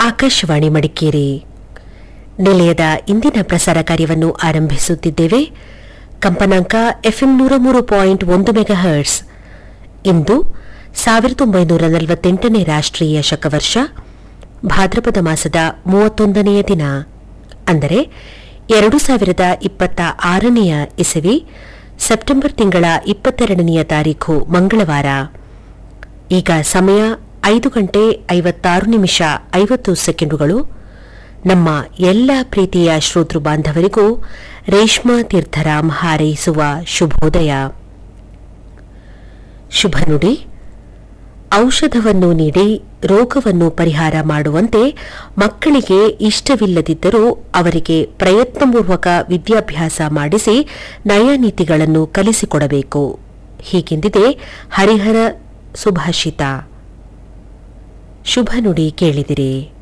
ಆಕಾಶವಾಣಿ ಮಡಿಕೇರಿ ನಿಲಯದ ಇಂದಿನ ಪ್ರಸಾರ ಕಾರ್ಯವನ್ನು ಆರಂಭಿಸುತ್ತಿದ್ದೇವೆ ಕಂಪನಾಂಕ ಎಫ್ಎಂ ನೂರ ಮೂರು ಪಾಯಿಂಟ್ ಒಂದು ಮೆಗಾಹರ್ಟ್ಸ್ ಇಂದು ಸಾವಿರದ ಒಂಬೈನೂರ ನಲವತ್ತೆಂಟನೇ ರಾಷ್ಟ್ರೀಯ ಶಕವರ್ಷ ಭಾದ್ರಪದ ಮಾಸದ ಮೂವತ್ತೊಂದನೆಯ ದಿನ ಅಂದರೆ ಎರಡು ಸಾವಿರದ ಇಪ್ಪತ್ತ ಆರನೆಯ ಇಸವಿ ಸೆಪ್ಟೆಂಬರ್ ತಿಂಗಳ ಇಪ್ಪತ್ತೆರಡನೆಯ ತಾರೀಖು ಮಂಗಳವಾರ ಈಗ ಸಮಯ ಐದು ಗಂಟೆ ಐವತ್ತಾರು ನಿಮಿಷ ಐವತ್ತು ಸೆಕೆಂಡುಗಳು ನಮ್ಮ ಎಲ್ಲ ಪ್ರೀತಿಯ ಶ್ರೋತೃ ಬಾಂಧವರಿಗೂ ರೇಷ್ಮಾ ತೀರ್ಥರಾಮ್ ಹಾರೈಸುವ ಶುಭೋದಯ ಶುಭ ನುಡಿ ಔಷಧವನ್ನು ನೀಡಿ ರೋಗವನ್ನು ಪರಿಹಾರ ಮಾಡುವಂತೆ ಮಕ್ಕಳಿಗೆ ಇಷ್ಟವಿಲ್ಲದಿದ್ದರೂ ಅವರಿಗೆ ಪ್ರಯತ್ನಪೂರ್ವಕ ವಿದ್ಯಾಭ್ಯಾಸ ಮಾಡಿಸಿ ನಯ ನೀತಿಗಳನ್ನು ಕಲಿಸಿಕೊಡಬೇಕು ಹೀಗೆಂದಿದೆ ಹರಿಹರ ಸುಭಾಷಿತ ಶುಭ ನುಡಿ ಕೇಳಿದಿರಿ